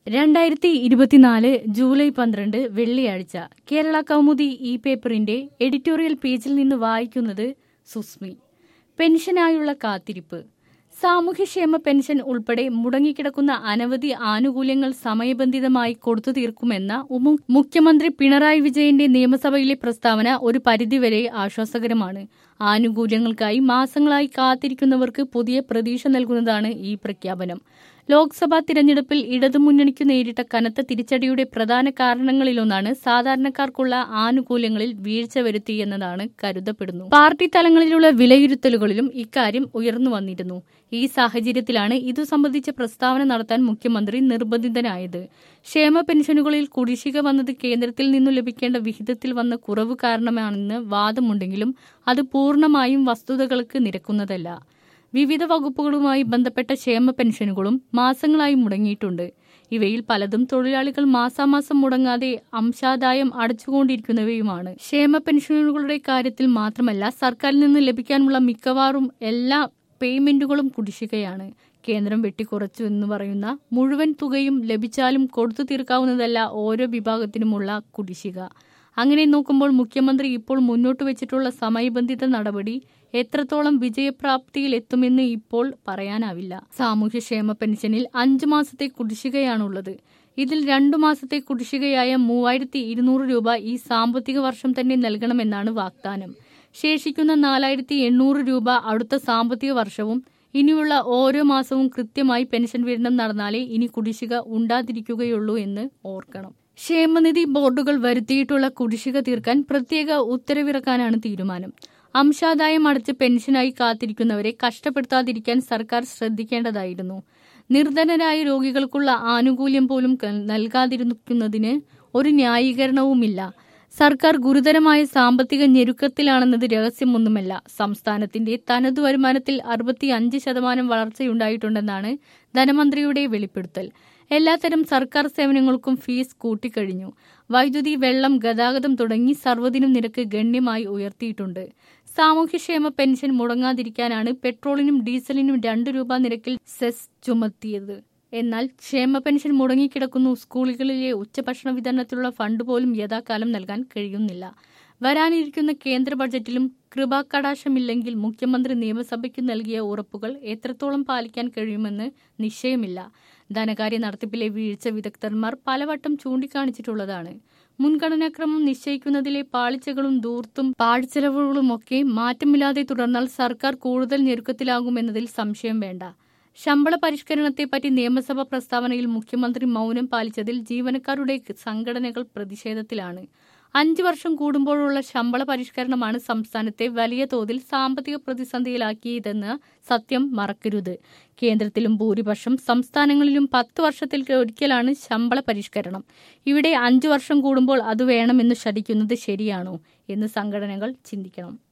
രണ്ടായിരത്തി ഇരുപത്തിനാല് ജൂലൈ പന്ത്രണ്ട് വെള്ളിയാഴ്ച കേരള കൗമുദി ഇ പേപ്പറിന്റെ എഡിറ്റോറിയൽ പേജിൽ നിന്ന് വായിക്കുന്നത് സുസ്മി പെൻഷനായുള്ള കാത്തിരിപ്പ് സാമൂഹ്യക്ഷേമ പെൻഷൻ ഉൾപ്പെടെ മുടങ്ങിക്കിടക്കുന്ന അനവധി ആനുകൂല്യങ്ങൾ സമയബന്ധിതമായി കൊടുത്തു തീർക്കുമെന്ന ഉപ മുഖ്യമന്ത്രി പിണറായി വിജയന്റെ നിയമസഭയിലെ പ്രസ്താവന ഒരു പരിധിവരെ ആശ്വാസകരമാണ് ആനുകൂല്യങ്ങൾക്കായി മാസങ്ങളായി കാത്തിരിക്കുന്നവർക്ക് പുതിയ പ്രതീക്ഷ നൽകുന്നതാണ് ഈ പ്രഖ്യാപനം ലോക്സഭാ തിരഞ്ഞെടുപ്പിൽ ഇടതുമുന്നണിക്കു നേരിട്ട കനത്ത തിരിച്ചടിയുടെ പ്രധാന കാരണങ്ങളിലൊന്നാണ് സാധാരണക്കാർക്കുള്ള ആനുകൂല്യങ്ങളിൽ വീഴ്ച വരുത്തി എന്നതാണ് കരുതപ്പെടുന്നു പാർട്ടി തലങ്ങളിലുള്ള വിലയിരുത്തലുകളിലും ഇക്കാര്യം ഉയർന്നു വന്നിരുന്നു ഈ സാഹചര്യത്തിലാണ് ഇതു സംബന്ധിച്ച പ്രസ്താവന നടത്താൻ മുഖ്യമന്ത്രി നിർബന്ധിതനായത് ക്ഷേമ പെൻഷനുകളിൽ കുടിശ്ശിക വന്നത് കേന്ദ്രത്തിൽ നിന്നു ലഭിക്കേണ്ട വിഹിതത്തിൽ വന്ന കുറവ് കാരണമാണെന്ന് വാദമുണ്ടെങ്കിലും അത് പൂർണ്ണമായും വസ്തുതകൾക്ക് നിരക്കുന്നതല്ല വിവിധ വകുപ്പുകളുമായി ബന്ധപ്പെട്ട ക്ഷേമ പെൻഷനുകളും മാസങ്ങളായി മുടങ്ങിയിട്ടുണ്ട് ഇവയിൽ പലതും തൊഴിലാളികൾ മാസാമാസം മുടങ്ങാതെ അംശാദായം അടച്ചുകൊണ്ടിരിക്കുന്നവയുമാണ് ക്ഷേമ പെൻഷനുകളുടെ കാര്യത്തിൽ മാത്രമല്ല സർക്കാരിൽ നിന്ന് ലഭിക്കാനുള്ള മിക്കവാറും എല്ലാ പേയ്മെന്റുകളും കുടിശ്ശികയാണ് കേന്ദ്രം വെട്ടിക്കുറച്ചു എന്ന് പറയുന്ന മുഴുവൻ തുകയും ലഭിച്ചാലും കൊടുത്തു തീർക്കാവുന്നതല്ല ഓരോ വിഭാഗത്തിനുമുള്ള കുടിശ്ശിക അങ്ങനെ നോക്കുമ്പോൾ മുഖ്യമന്ത്രി ഇപ്പോൾ മുന്നോട്ട് വെച്ചിട്ടുള്ള സമയബന്ധിത നടപടി എത്രത്തോളം വിജയപ്രാപ്തിയിൽ എത്തുമെന്ന് ഇപ്പോൾ പറയാനാവില്ല സാമൂഹ്യക്ഷേമ പെൻഷനിൽ അഞ്ചു മാസത്തെ കുടിശ്ശികയാണുള്ളത് ഇതിൽ രണ്ടു മാസത്തെ കുടിശ്ശികയായ മൂവായിരത്തി ഇരുന്നൂറ് രൂപ ഈ സാമ്പത്തിക വർഷം തന്നെ നൽകണമെന്നാണ് വാഗ്ദാനം ശേഷിക്കുന്ന നാലായിരത്തി എണ്ണൂറ് രൂപ അടുത്ത സാമ്പത്തിക വർഷവും ഇനിയുള്ള ഓരോ മാസവും കൃത്യമായി പെൻഷൻ വിതരണം നടന്നാലേ ഇനി കുടിശ്ശിക ഉണ്ടാതിരിക്കുകയുള്ളൂ എന്ന് ഓർക്കണം ക്ഷേമനിധി ബോർഡുകൾ വരുത്തിയിട്ടുള്ള കുടിശ്ശിക തീർക്കാൻ പ്രത്യേക ഉത്തരവിറക്കാനാണ് തീരുമാനം അംശാദായം അടച്ച് പെൻഷനായി കാത്തിരിക്കുന്നവരെ കഷ്ടപ്പെടുത്താതിരിക്കാൻ സർക്കാർ ശ്രദ്ധിക്കേണ്ടതായിരുന്നു നിർധനരായ രോഗികൾക്കുള്ള ആനുകൂല്യം പോലും നൽകാതിരിക്കുന്നതിന് ഒരു ന്യായീകരണവുമില്ല സർക്കാർ ഗുരുതരമായ സാമ്പത്തിക ഞെരുക്കത്തിലാണെന്നത് രഹസ്യമൊന്നുമല്ല സംസ്ഥാനത്തിന്റെ തനതു വരുമാനത്തിൽ അറുപത്തിയഞ്ച് ശതമാനം വളർച്ചയുണ്ടായിട്ടുണ്ടെന്നാണ് ധനമന്ത്രിയുടെ വെളിപ്പെടുത്തൽ എല്ലാത്തരം സർക്കാർ സേവനങ്ങൾക്കും ഫീസ് കൂട്ടിക്കഴിഞ്ഞു വൈദ്യുതി വെള്ളം ഗതാഗതം തുടങ്ങി സർവ്വതിനും നിരക്ക് ഗണ്യമായി ഉയർത്തിയിട്ടുണ്ട് സാമൂഹ്യക്ഷേമ പെൻഷൻ മുടങ്ങാതിരിക്കാനാണ് പെട്രോളിനും ഡീസലിനും രണ്ടു രൂപ നിരക്കിൽ സെസ് ചുമത്തിയത് എന്നാൽ ക്ഷേമ പെൻഷൻ മുടങ്ങിക്കിടക്കുന്നു സ്കൂളുകളിലെ ഉച്ചഭക്ഷണ വിതരണത്തിലുള്ള ഫണ്ട് പോലും യഥാകാലം നൽകാൻ കഴിയുന്നില്ല വരാനിരിക്കുന്ന കേന്ദ്ര ബജറ്റിലും കൃപാകടാശമില്ലെങ്കിൽ മുഖ്യമന്ത്രി നിയമസഭയ്ക്ക് നൽകിയ ഉറപ്പുകൾ എത്രത്തോളം പാലിക്കാൻ കഴിയുമെന്ന് നിശ്ചയമില്ല ധനകാര്യ നടത്തിപ്പിലെ വീഴ്ച വിദഗ്ധന്മാർ പലവട്ടം ചൂണ്ടിക്കാണിച്ചിട്ടുള്ളതാണ് മുൻഗണനാക്രമം നിശ്ചയിക്കുന്നതിലെ പാളിച്ചകളും ദൂർത്തും പാഴ്ചെലവുകളുമൊക്കെ മാറ്റമില്ലാതെ തുടർന്നാൽ സർക്കാർ കൂടുതൽ ഞെരുക്കത്തിലാകുമെന്നതിൽ സംശയം വേണ്ട ശമ്പള പരിഷ്കരണത്തെപ്പറ്റി നിയമസഭാ പ്രസ്താവനയിൽ മുഖ്യമന്ത്രി മൗനം പാലിച്ചതിൽ ജീവനക്കാരുടെ സംഘടനകൾ പ്രതിഷേധത്തിലാണ് അഞ്ചു വർഷം കൂടുമ്പോഴുള്ള ശമ്പള പരിഷ്കരണമാണ് സംസ്ഥാനത്തെ വലിയ തോതിൽ സാമ്പത്തിക പ്രതിസന്ധിയിലാക്കിയതെന്ന് സത്യം മറക്കരുത് കേന്ദ്രത്തിലും ഭൂരിപക്ഷം സംസ്ഥാനങ്ങളിലും പത്ത് വർഷത്തിൽ ഒരിക്കലാണ് ശമ്പള പരിഷ്കരണം ഇവിടെ അഞ്ചു വർഷം കൂടുമ്പോൾ അത് വേണമെന്ന് ശഠിക്കുന്നത് ശരിയാണോ എന്ന് സംഘടനകൾ ചിന്തിക്കണം